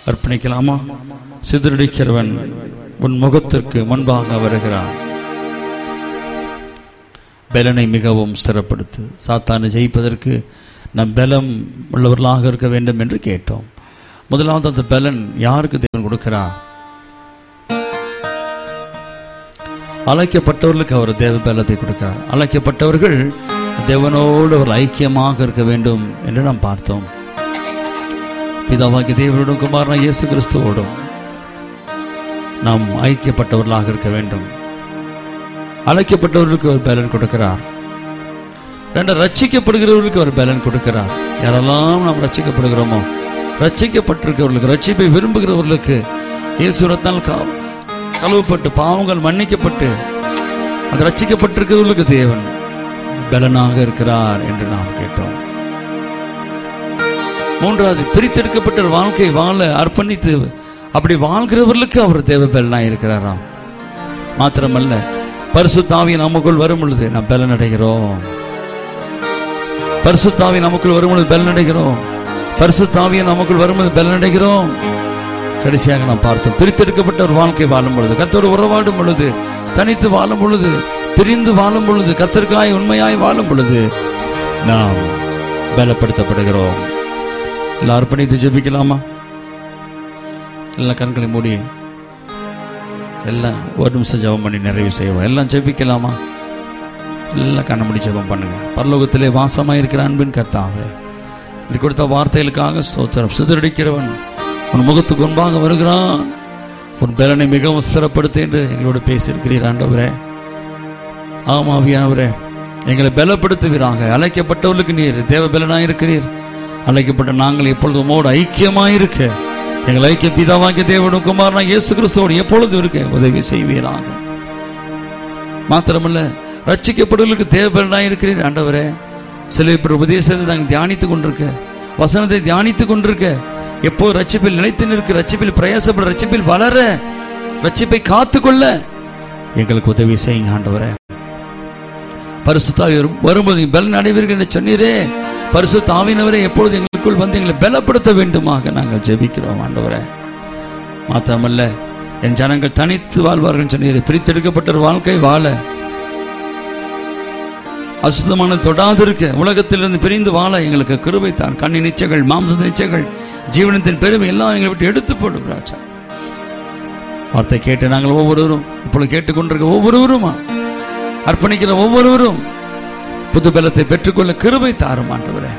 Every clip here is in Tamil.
அர்ப்பணிக்கலாமா சிதறடிக்கிறவன் உன் முகத்திற்கு முன்பாக வருகிறான் பலனை மிகவும் ஸ்திரப்படுத்து சாத்தானை ஜெயிப்பதற்கு நம் பலம் உள்ளவர்களாக இருக்க வேண்டும் என்று கேட்டோம் முதலாவது அந்த பலன் யாருக்கு தேவன் கொடுக்கிறார் அழைக்கப்பட்டவர்களுக்கு அவர் தேவ பலத்தை கொடுக்கிறார் அழைக்கப்பட்டவர்கள் தேவனோடு ஒரு ஐக்கியமாக இருக்க வேண்டும் என்று நாம் பார்த்தோம் பிதாவாகிய தேவனோடும் குமாரனா இயேசு கிறிஸ்துவோடும் நாம் ஐக்கியப்பட்டவர்களாக இருக்க வேண்டும் அழைக்கப்பட்டவர்களுக்கு ஒரு பலன் கொடுக்கிறார் ரெண்டு ரட்சிக்கப்படுகிறவர்களுக்கு ஒரு பலன் கொடுக்கிறார் யாரெல்லாம் நாம் ரட்சிக்கப்படுகிறோமோ ரட்சிக்கப்பட்டிருக்கிறவர்களுக்கு ரட்சிப்பை விரும்புகிறவர்களுக்கு இயேசுரத்தால் கழுவப்பட்டு பாவங்கள் மன்னிக்கப்பட்டு அது ரட்சிக்கப்பட்டிருக்கிறவர்களுக்கு தேவன் பலனாக இருக்கிறார் என்று நாம் கேட்டோம் மூன்றாவது பிரித்தெடுக்கப்பட்ட ஒரு வாழ்க்கை வாழ அர்ப்பணித்து அப்படி வாழ்கிறவர்களுக்கு அவர் தேவ பலனாக இருக்கிறாராம் மாத்திரமல்ல பரிசுத்தாவி நமக்குள் வரும் பொழுது நாம் பலன் அடைகிறோம் பரிசுத்தாவி நமக்குள் வரும் பொழுது பலன் அடைகிறோம் பரிசுத்தாவியை நமக்குள் வரும்போது பலன் அடைகிறோம் கடைசியாக நாம் பார்த்தோம் பிரித்தெடுக்கப்பட்ட ஒரு வாழ்க்கை வாழும் பொழுது கத்தோடு உறவாடும் பொழுது தனித்து வாழும் பொழுது பிரிந்து வாழும் பொழுது கத்தர்காய் உண்மையாய் வாழும் பொழுது நாம் பலப்படுத்தப்படுகிறோம் எல்லாம் அர்ப்பணித்து ஜெபிக்கலாமா எல்லாம் கண்களை மூடி எல்லாம் ஒரு நிமிஷம் ஜெபம் பண்ணி நிறைவு செய்வோம் எல்லாம் ஜெபிக்கலாமா எல்லாம் கண்ண முடி ஜெபம் பண்ணுங்க பரலோகத்திலே வாசமாக இருக்கிற அன்பின் கர்த்தாவே இது கொடுத்த வார்த்தைகளுக்காக ஸ்தோத்திரம் சிதறடிக்கிறவன் உன் முகத்துக்கு முன்பாக வருகிறான் உன் பலனை மிகவும் ஸ்திரப்படுத்து என்று எங்களோடு பேசியிருக்கிறீர் ஆண்டவரே ஆமாவியானவரே எங்களை பலப்படுத்துவீராக அழைக்கப்பட்டவர்களுக்கு நீர் தேவ பலனாக இருக்கிறீர் அழைக்கப்பட்ட நாங்கள் எப்பொழுது உமோடு ஐக்கியமாயிருக்க எங்கள் ஐக்கிய பிதாவாக்கிய தேவனும் குமாரனா இயேசு கிறிஸ்துவோடு எப்பொழுதும் இருக்க உதவி செய்வீராக மாத்திரமல்ல ரட்சிக்கப்படுவர்களுக்கு தேவ பலனாக இருக்கிறீர் ஆண்டவரே சில பேர் உபதேசத்தை நாங்கள் தியானித்துக் கொண்டிருக்க வசனத்தை தியானித்துக் கொண்டிருக்க எப்போ ரட்சிப்பில் நிலைத்து நிற்க ரட்சிப்பில் பிரயாசப்பட ரட்சிப்பில் வளர ரட்சிப்பை காத்துக்கொள்ள எங்களுக்கு உதவி செய்யுங்க ஆண்டவரே பரிசுத்தாவி வரும் வரும்போது பலன் அடைவீர்கள் என்று சொன்னீரே பரிசு தாவினவரை எப்பொழுது எங்களுக்குள் வந்து எங்களை பலப்படுத்த வேண்டுமாக நாங்கள் ஜெபிக்கிறோம் ஆண்டவரே மாத்திரமல்ல என் ஜனங்கள் தனித்து வாழ்வார்கள் சொன்னீரே பிரித்தெடுக்கப்பட்ட ஒரு வாழ்க்கை வாழ அசுத்தமான தொடாது இருக்க உலகத்திலிருந்து பிரிந்து வாழ எங்களுக்கு கிருபை தான் கண்ணின் நிச்சயங்கள் மாம்ச நிச்சயங்கள் ஜீவனத்தின் பெருமை எல்லாம் எங்களை விட்டு எடுத்து போடும் ராஜா வார்த்தை கேட்டு நாங்கள் ஒவ்வொருவரும் இப்பொழுது கேட்டுக்கொண்டிருக்க ஒவ்வொருவருமா அர்ப்பணிக்கிற ஒவ்வொருவரும் புது பலத்தை பெற்றுக்கொள்ள கிருபை தாரும் ஆண்டவரே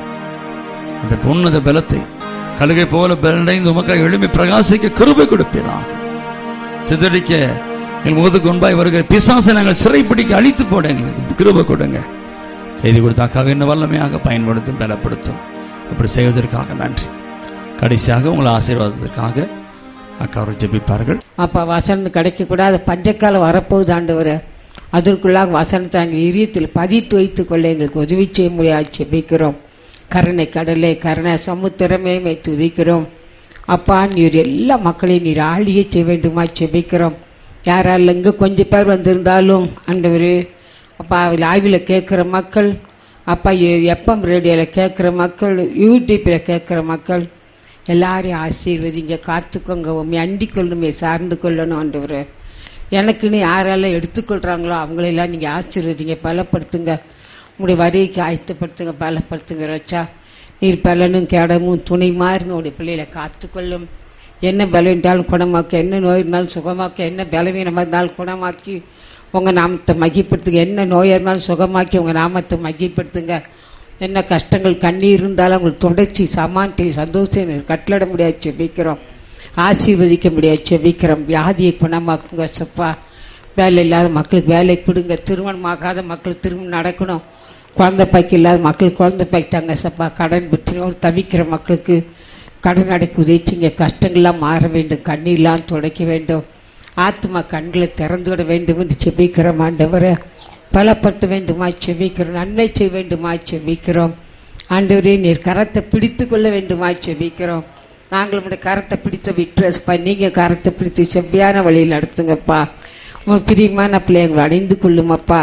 அந்த உன்னத பலத்தை கழுகை போல பலனைந்து உமக்காக எழுமி பிரகாசிக்க கிருபை கொடுப்பீராக சிதறிக்க எங்கள் முகத்துக்கு முன்பாய் வருகிற பிசாசை நாங்கள் சிறைப்பிடிக்க அழித்து போட எங்களுக்கு கிருபை கொடுங்க செய்தி கொடுத்தாக்காக இன்னும் வல்லமையாக பயன்படுத்தும் பலப்படுத்தும் அப்படி செய்வதற்காக நன்றி கடைசியாக உங்களை ஆசீர்வாதத்திற்காக அக்கா அவர்கள் ஜெபிப்பார்கள் அப்பா வசனம் கிடைக்கக்கூடாது பஞ்சக்காலம் வரப்போகுது ஆண்டவரே அதற்குள்ளாக வசனத்தை எங்கள் இதயத்தில் பதித்து வைத்துக் கொள்ள எங்களுக்கு உதவி செய்ய முடியாது செபிக்கிறோம் கருணை கடலை கருணை சமுத்திரமே மை துதிக்கிறோம் அப்பா நீர் எல்லா மக்களையும் நீர் ஆழிய செய்ய வேண்டுமா செபிக்கிறோம் யாரால இங்கே கொஞ்சம் பேர் வந்திருந்தாலும் ஆண்டவரே அப்பா லாய்வில் கேட்குற மக்கள் அப்பா எப்எம் ரேடியோவில் கேட்குற மக்கள் யூடியூப்பில் கேட்குற மக்கள் எல்லாரையும் ஆசீர்வதிங்க காத்துக்கோங்க உண்மை அண்டிக் கொள்ளணுமே சார்ந்து கொள்ளணும் ஆண்டவரே எனக்குன்னு யாரெல்லாம் எடுத்துக்கொள்கிறாங்களோ அவங்களெல்லாம் நீங்கள் ஆசீர்வதிங்க பலப்படுத்துங்க உங்களுடைய வரிக்கு ஆயத்தப்படுத்துங்க பலப்படுத்துங்க ரச்சா நீர் பலனும் கேடமும் துணை மாறி உங்களுடைய பிள்ளைகளை காத்துக்கொள்ளும் என்ன பலம் இருந்தாலும் குணமாக்க என்ன நோய் இருந்தாலும் சுகமாக்க என்ன பலவீனமாக இருந்தாலும் குணமாக்கி உங்கள் நாமத்தை மகிப்படுத்துங்க என்ன நோயாக இருந்தாலும் சுகமாக்கி உங்கள் நாமத்தை மகிப்படுத்துங்க என்ன கஷ்டங்கள் கண்ணீர் இருந்தாலும் அவங்களுக்கு தொடர்ச்சி சமானத்தை சந்தோஷம் கட்டளிட முடியாது செபிக்கிறோம் ஆசீர்வதிக்க முடியாது செபிக்கிறோம் வியாதியை குணமாக்குங்க சப்பா வேலை இல்லாத மக்களுக்கு வேலை கொடுங்க திருமணமாகாத மக்களுக்கு திருமணம் நடக்கணும் குழந்தை பாய்க்கு இல்லாத மக்களுக்கு குழந்தை பாய்த்தாங்க சப்பா கடன் பெற்று தவிக்கிற மக்களுக்கு கடன் அடைக்க உதவிச்சிங்க கஷ்டங்கள்லாம் மாற வேண்டும் கண்ணீர்லாம் துடைக்க வேண்டும் ஆத்மா கண்களை திறந்து விட வேண்டும் என்று செபிக்கிறோம் ஆண்டவரை பலப்படுத்த வேண்டுமா செபிக்கிறோம் நன்மை செய்ய வேண்டுமா செபிக்கிறோம் ஆண்டவரே நீர் கரத்தை பிடித்து கொள்ள வேண்டுமா செபிக்கிறோம் நாங்கள் உங்களுடைய கரத்தை பிடித்த விட்டுறப்பா நீங்க கரத்தை பிடித்து செவ்வியான வழியில் நடத்துங்கப்பா உன் பிரியமான பிள்ளைங்களை அடைந்து கொள்ளுமப்பா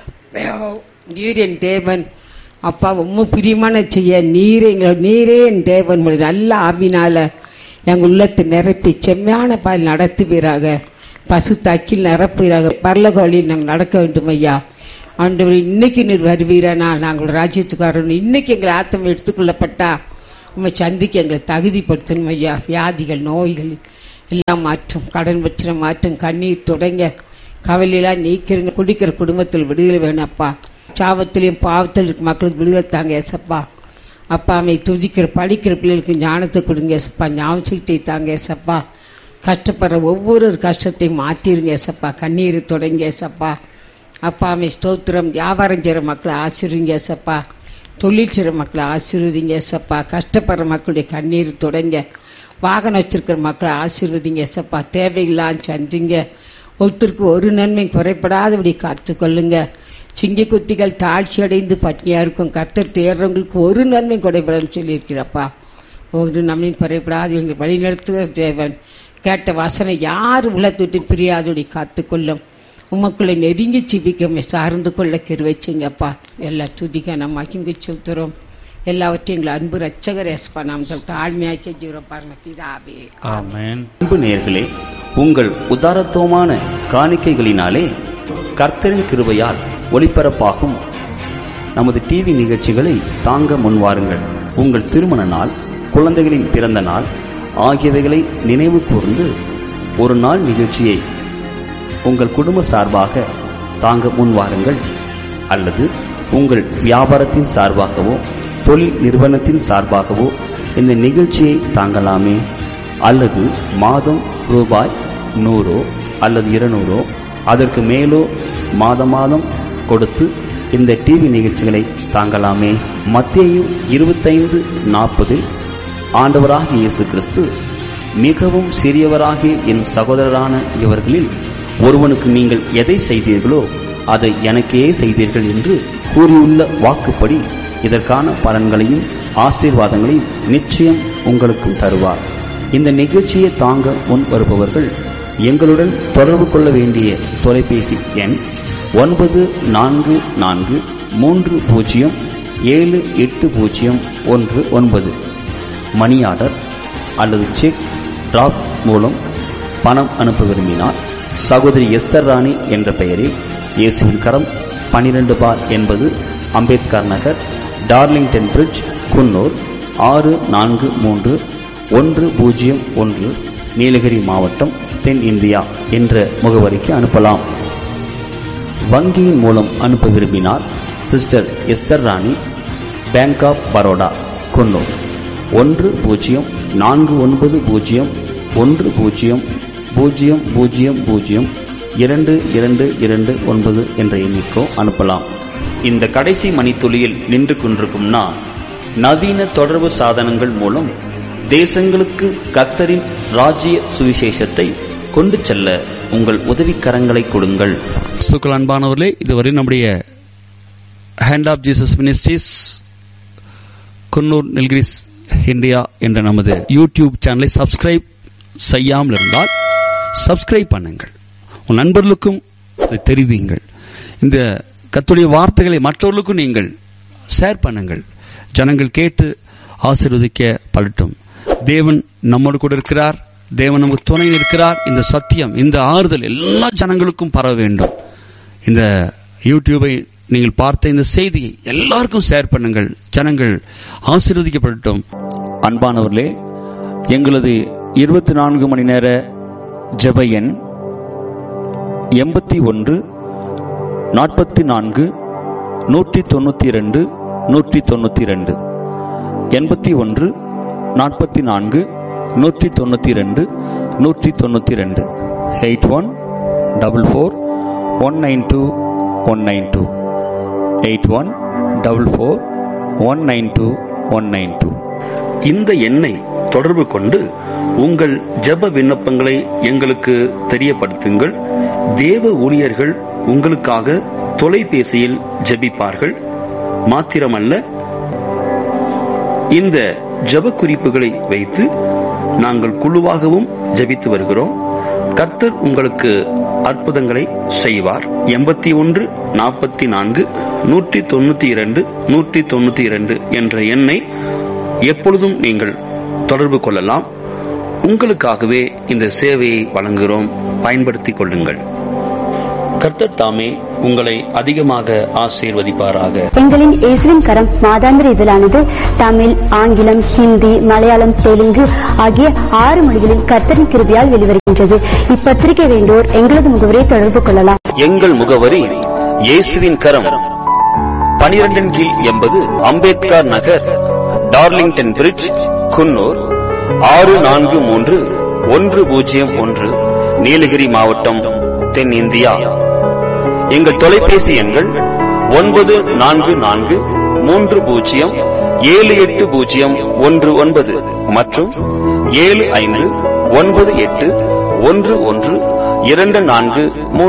நீர் என் தேவன் அப்பா உம்ம பிரியமான செய்ய நீரே எங்களோட நீரே என் தேவன் உங்களுடைய நல்ல ஆவினால எங்கள் உள்ளத்தை நிரப்பி செம்மையான பால் நடத்துவீராக பசு தக்கில் நிரப்புவீராக பரலக வழியில் நாங்கள் நடக்க வேண்டும் ஐயா ஆண்டவர் இன்னைக்கு நீர் வருவீரானா நாங்கள் ராஜ்யத்துக்காரன் இன்னைக்கு எங்களை ஆத்தம் எடுத்துக்கொள்ளப்பட்டா உண்மை சந்திக்க எங்களை தகுதிப்படுத்தணும் ஐயா வியாதிகள் நோய்கள் எல்லாம் மாற்றும் கடன் பிரச்சனை மாற்றும் கண்ணீர் தொடங்க கவலையெல்லாம் நீக்கிறங்க குடிக்கிற குடும்பத்தில் விடுதலை வேணும் அப்பா சாபத்திலையும் பாவத்தில் இருக்க மக்களுக்கு விடுதலை தாங்க ஏசப்பா அப்பா அம்மை துதிக்கிற படிக்கிற பிள்ளைகளுக்கு ஞானத்தை கொடுங்க ஏசப்பா ஞாபகத்தை தாங்க ஏசப்பா கஷ்டப்படுற ஒவ்வொரு கஷ்டத்தையும் மாற்றிருங்க ஏசப்பா கண்ணீர் தொடங்க ஏசப்பா அப்பா அம்மை ஸ்தோத்திரம் வியாபாரம் செய்கிற மக்களை ஆசிரிங்க ஏசப்பா தொழில் செய்கிற மக்களை ஆசீர்வதிங்க ஏசப்பா கஷ்டப்படுற மக்களுடைய கண்ணீர் தொடங்க வாகனம் வச்சிருக்கிற மக்களை ஆசீர்வதிங்க ஏசப்பா தேவையில்லாம் சந்திங்க ஒருத்தருக்கு ஒரு நன்மை குறைப்படாதபடி காத்துக்கொள்ளுங்க சிங்க குட்டிகள் தாழ்ச்சி அடைந்து பட்னியா இருக்கும் கர்த்தர் தேடுறவங்களுக்கு ஒரு நன்மை குறைபடன்னு சொல்லியிருக்கிறப்பா ஒரு நன்மை குறைபடாது எங்கள் வழி நடத்துகிற தேவன் கேட்ட வாசனை யார் உள்ளத்தொட்டு பிரியாதபடி காத்துக்கொள்ளும் உமக்குள்ளே நெருங்கி சிபிக்க சார்ந்து கொள்ள கிருவச்சிங்கப்பா எல்லா துதிக்க நம்ம மகிங்க சொல்கிறோம் எல்லாவற்றையும் எங்களை அன்பு ரச்சகர் எஸ்பா நாம் தாழ்மையாக்கி ஜீவரம் பாருங்க பிதாவே ஆமென் அன்பு நேயர்களே உங்கள் உதாரத்துவமான காணிக்கைகளினாலே கர்த்தரின் கிருபையால் ஒளிபரப்பாகும் நமது டிவி நிகழ்ச்சிகளை தாங்க முன்வாருங்கள் உங்கள் திருமண நாள் குழந்தைகளின் பிறந்த நாள் ஆகியவைகளை நினைவு கூர்ந்து ஒரு நாள் நிகழ்ச்சியை உங்கள் குடும்ப சார்பாக தாங்க முன்வாருங்கள் அல்லது உங்கள் வியாபாரத்தின் சார்பாகவோ தொழில் நிறுவனத்தின் சார்பாகவோ இந்த நிகழ்ச்சியை தாங்கலாமே அல்லது மாதம் ரூபாய் நூறோ அல்லது இருநூறோ அதற்கு மேலோ மாத மாதம் கொடுத்து இந்த டிவி நிகழ்ச்சிகளை தாங்கலாமே மத்தேயு இருபத்தைந்து நாற்பதில் ஆண்டவராகிய இயேசு கிறிஸ்து மிகவும் சிறியவராகிய என் சகோதரரான இவர்களில் ஒருவனுக்கு நீங்கள் எதை செய்தீர்களோ அதை எனக்கே செய்தீர்கள் என்று கூறியுள்ள வாக்குப்படி இதற்கான பலன்களையும் ஆசீர்வாதங்களையும் நிச்சயம் உங்களுக்கும் தருவார் இந்த நிகழ்ச்சியை தாங்க முன் வருபவர்கள் எங்களுடன் தொடர்பு கொள்ள வேண்டிய தொலைபேசி எண் ஒன்பது நான்கு நான்கு மூன்று பூஜ்ஜியம் ஏழு எட்டு பூஜ்ஜியம் ஒன்று ஒன்பது மணி ஆர்டர் அல்லது செக் டிராப் மூலம் பணம் அனுப்ப விரும்பினால் சகோதரி எஸ்தர் ராணி என்ற பெயரில் இயேசுவின் கரம் பனிரெண்டு பார் என்பது அம்பேத்கர் நகர் டார்லிங்டன் பிரிட்ஜ் குன்னூர் ஆறு நான்கு மூன்று ஒன்று பூஜ்ஜியம் ஒன்று நீலகிரி மாவட்டம் தென் இந்தியா என்ற முகவரிக்கு அனுப்பலாம் வங்கியின் மூலம் அனுப்ப விரும்பினால் sister Esther Rani bank of Baroda Coonoor ஒன்று பூஜ்ஜியம் நான்கு ஒன்பது பூஜ்ஜியம் ஒன்று பூஜ்ஜியம் பூஜ்ஜியம் பூஜ்ஜியம் பூஜ்ஜியம் இரண்டு இரண்டு இரண்டு ஒன்பது என்ற எண்ணிக்கோ அனுப்பலாம் இந்த கடைசி மணித்துளியில் நின்று கொண்டிருக்கும் நான் நவீன தொடர்பு சாதனங்கள் மூலம் தேசங்களுக்கு கத்தரின் ராஜ்ய சுவிசேஷத்தை கொண்டு செல்ல உங்கள் உதவிக்கரங்களை கொடுங்கள் கிறிஸ்துக்கள் அன்பானவர்களே இதுவரை நம்முடைய hand of Jesus ministries Coonoor Nilgiris India என்ற நமது யூடியூப் சேனலை சப்ஸ்கிரைப் செய்யாமல் இருந்தால் சப்ஸ்கிரைப் பண்ணுங்கள் உன் நண்பர்களுக்கும் இதை தெரிவியுங்கள் இந்த கத்துடைய வார்த்தைகளை மற்றவர்களுக்கும் நீங்கள் ஷேர் பண்ணுங்கள் ஜனங்கள் கேட்டு ஆசீர்வதிக்க படட்டும் தேவன் நம்மோடு கூட இருக்கிறார் தேவன் நமக்கு துணை இருக்கிறார் இந்த சத்தியம் இந்த ஆறுதல் எல்லா ஜனங்களுக்கும் பரவ வேண்டும் இந்த யூடியூபை நீங்கள் பார்த்த இந்த செய்தியை எல்லாருக்கும் ஷேர் பண்ணுங்கள் ஜனங்கள் ஆசீர்வதிக்கப்படட்டும் அன்பானவர்களே எங்களது இருபத்தி நான்கு மணி நேர ஜெப எண் எண்பத்தி ஒன்று நாற்பத்தி நான்கு நூற்றி தொண்ணூற்றி ரெண்டு நூற்றி தொண்ணூற்றி ரெண்டு எண்பத்தி ஒன்று நாற்பத்தி நான்கு நூற்றி தொண்ணூற்றி ரெண்டு நூற்றி தொண்ணூற்றி ரெண்டு eight one double four one nine two one nine two eight one double four one nine two one nine two இந்த எண்ணை தொடர்பு கொண்டு உங்கள் ஜெப விண்ணப்பங்களை எங்களுக்கு தெரியப்படுத்துங்கள் தேவ ஊழியர்கள் உங்களுக்காக தொலைபேசியில் ஜெபிப்பார்கள் மாத்திரமல்ல இந்த ஜெப குறிப்புகளை வைத்து நாங்கள் குழுவாகவும் ஜெபித்து வருகிறோம் கர்த்தர் உங்களுக்கு அற்புதங்களை செய்வார் எண்பத்தி ஒன்று நாற்பத்தி நான்கு நூற்றி தொண்ணூத்தி இரண்டு நூற்றி தொண்ணூத்தி இரண்டு என்ற எண்ணை எப்பொழுதும் நீங்கள் தொடர்பு கொள்ளலாம் உங்களுக்காகவே இந்த சேவையை வழங்குகிறோம் பயன்படுத்திக் கொள்ளுங்கள் கர்த்தர் தாமே உங்களை அதிகமாக ஆசீர்வதிப்பாராக எங்களின் இயேசுவின் கரம் மாதாந்திர இதழானது தமிழ் ஆங்கிலம் ஹிந்தி மலையாளம் தெலுங்கு ஆகிய ஆறு மொழிகளில் கர்த்தரின் கிருபியால் வெளிவருகின்றது இப்பத்திரிகை வேண்டோர் எங்களது முகவரை தொடர்பு கொள்ளலாம் எங்கள் முகவரி இயேசுவின் கரம் பனிரெண்டின் கீழ் எண்பது அம்பேத்கர் நகர் டார்லிங்டன் பிரிட்ஜ் குன்னூர் ஆறு நான்கு மூன்று ஒன்று பூஜ்ஜியம் ஒன்று நீலகிரி மாவட்டம் தென்னிந்தியா எங்கள் தொலைபேசி எண்கள் ஒன்பது நான்கு நான்கு மூன்று பூஜ்ஜியம் ஏழு எட்டு பூஜ்ஜியம் ஒன்று ஒன்பது மற்றும் ஏழு ஐந்து ஒன்பது எட்டு ஒன்று ஒன்று இரண்டு நான்கு மூன்று